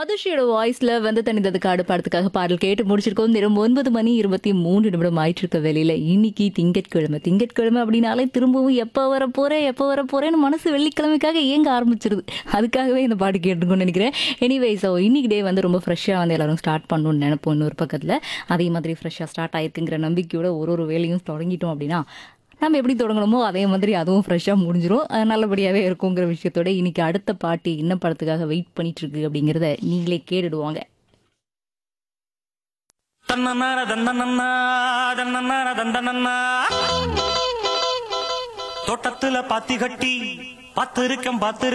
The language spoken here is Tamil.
மதுஷியோட வாய்ஸ்ல வந்து தனித்தது காடு படத்துக்காக பாடல் கேட்டு முடிச்சிருக்கோம் நேரம் ஒன்பது மணி இருபத்தி மூன்று நிமிடம் ஆயிட்டு இருக்க வெளியில இன்னைக்கு திங்கட்கிழமை திங்கட்கிழமை அப்படின்னாலே திரும்பவும் எப்போ வர போறேன் எப்போ வர போறேன்னு மனசு வெள்ளிக்கிழமைக்காக ஏங்க ஆரம்பிச்சிருது அதுக்காகவே இந்த பாட்டு கேட்டுக்கணும்னு நினைக்கிறேன் எனிவே ஸோ இன்னைக்கு டே வந்து ரொம்ப ஃப்ரெஷ்ஷாக வந்து எல்லாரும் ஸ்டார்ட் பண்ணணும்னு நினைப்போம் இன்னொரு பக்கத்தில் அதே மாதிரி ஃப்ரெஷ்ஷாக ஸ்டார்ட் ஆயிருக்குங்கிற நம்பிக்கையோட ஒரு ஒரு வேலையும் தொடங்கிட்டோம் அப்படின்னா நம்ம எப்படி தொடங்கணுமோ அதே மாதிரி அதுவும் ஃப்ரெஷ்ஷாக முடிஞ்சிரும் அஹ் நல்லபடியாகவே இருக்குங்கிற விஷயத்தோட இன்னைக்கு அடுத்த பாட்டு என்ன படத்துக்காக வெயிட் பண்ணிட்டு இருக்கு அப்படிங்கிறத நீங்களே கேட்டுடுவாங்க தன்னன்னார தந்தனன்னா தன்னன்னார தந்தனன்னா தோட்டத்துல பாத்தி கட்டி பார்த்து இருக்கேன் பார்த்து